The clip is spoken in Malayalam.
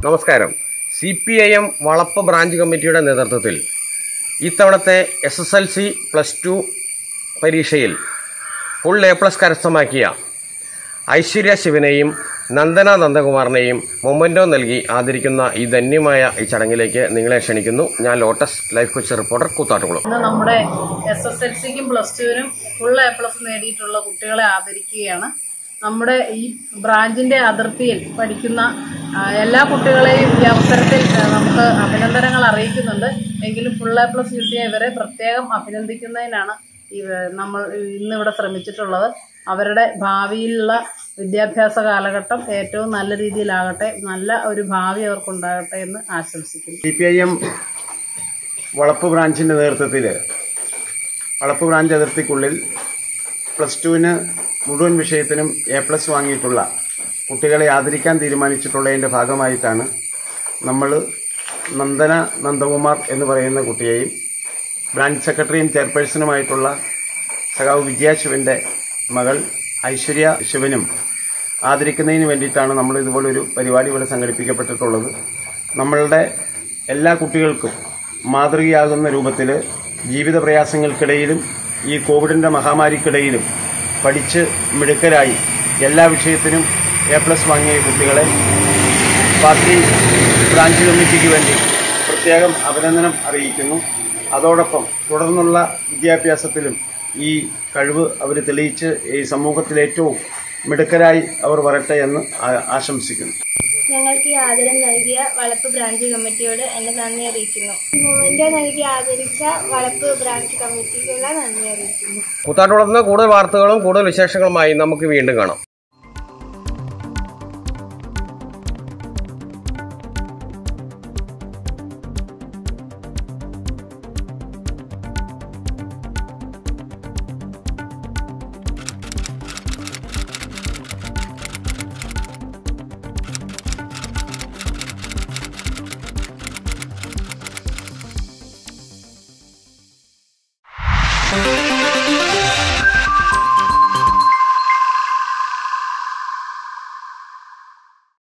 നമസ്കാരം C P I M Valappu branch കമ്മിറ്റിയുടെ നേതൃത്വത്തിൽ ഇത്തവണത്തെ S S L C plus two പരീക്ഷയിൽ ഫുൾ എ പ്ലസ് കരസ്ഥമാക്കിയ ഐശ്വര്യ ശിവനെയും നന്ദന നന്ദകുമാറിനെയും മൊമെന്റോ നൽകി ആദരിക്കുന്ന ഈ ധന്യമായ ഈ ചടങ്ങിലേക്ക് നിങ്ങളെ ക്ഷണിക്കുന്നു ഞാൻ lotus life Kochi reporter Koothattukulam ഇന്ന് നമ്മുടെ എസ് എസ് എൽ സിക്കും പ്ലസ് ടുവിനും ഫുൾ എ പ്ലസ് നേടിയിട്ടുള്ള കുട്ടികളെ ആദരിക്കുകയാണ് നമ്മുടെ ഈ ബ്രാഞ്ചിന്റെ അതിർത്തിയിൽ പഠിക്കുന്ന ആ, എല്ലാ കുട്ടികളെയും ഈ അവസരത്തിൽ ആ, നമുക്ക് അഭിനന്ദനങ്ങൾ അറിയിക്കുന്നുണ്ട് എങ്കിലും ഫുൾ എ പ്ലസ് കിട്ടിയ ഇവരെ പ്രത്യേകം അഭിനന്ദിക്കുന്നതിനാണ് ഈ നമ്മൾ ഇന്നിവിടെ ശ്രമിച്ചിട്ടുള്ളത് അവരുടെ ഭാവിയിലുള്ള വിദ്യാഭ്യാസ കാലഘട്ടം ഏറ്റവും നല്ല രീതിയിലാകട്ടെ നല്ല ഒരു ഭാവി അവർക്കുണ്ടാകട്ടെ എന്ന് ആശംസിക്കുന്നു C P I M Valappu ബ്രാഞ്ചിൻ്റെ നേതൃത്വത്തിൽ വളപ്പ് ബ്രാഞ്ച് അതിർത്തിക്കുള്ളിൽ പ്ലസ് ടുവിന് മുഴുവൻ വിഷയത്തിനും എ പ്ലസ് വാങ്ങിയിട്ടുള്ള കുട്ടികളെ ആദരിക്കാൻ തീരുമാനിച്ചിട്ടുള്ളതിൻ്റെ ഭാഗമായിട്ടാണ് നമ്മൾ നന്ദന നന്ദകുമാർ എന്ന് പറയുന്ന കുട്ടിയെയും ബ്രാഞ്ച് സെക്രട്ടറിയും ചെയർപേഴ്സണുമായിട്ടുള്ള സഖാവ് വിജയ ശിവന്റെ മകൾ ഐശ്വര്യ ശിവനും ആദരിക്കുന്നതിന് വേണ്ടിയിട്ടാണ് നമ്മൾ ഇതുപോലൊരു പരിപാടി ഇവിടെ സംഘടിപ്പിക്കപ്പെട്ടിട്ടുള്ളത് നമ്മളുടെ എല്ലാ കുട്ടികൾക്കും മാതൃകയാകുന്ന രൂപത്തിൽ ജീവിത പ്രയാസങ്ങൾക്കിടയിലും ഈ കോവിഡിന്റെ മഹാമാരിക്കിടയിലും പഠിച്ച് മിടുക്കരായി എല്ലാ വിഷയത്തിനും എ പ്ലസ് വാങ്ങിയ കുട്ടികളെ പാർട്ടി ബ്രാഞ്ച് കമ്മിറ്റിക്ക് വേണ്ടി പ്രത്യേകം അഭിനന്ദനം അറിയിക്കുന്നു അതോടൊപ്പം തുടർന്നുള്ള വിദ്യാഭ്യാസത്തിലും ഈ കഴിവ് അവർ തെളിയിച്ച് ഈ സമൂഹത്തിൽ ഏറ്റവും മിടുക്കരായി അവർ വരട്ടെ എന്ന് ആ- ആശംസിക്കുന്നു ഞങ്ങൾക്ക് ഈ ആദരം നൽകിയ വളപ്പ് ബ്രാഞ്ച് കമ്മിറ്റിയോട് എന്റെ നന്ദി അറിയിക്കുന്നു മൊമെന്റോ നൽകി ആദരിച്ച വളപ്പ് ബ്രാഞ്ച് കമ്മിറ്റിക്കുള്ള നന്ദി അറിയിക്കുന്നു കൂത്താട്ടുകുളത്ത് നിന്ന് കൂടുതൽ വാർത്തകളും കൂടുതൽ വിശേഷങ്ങളുമായി നമുക്ക് വീണ്ടും കാണാം Thank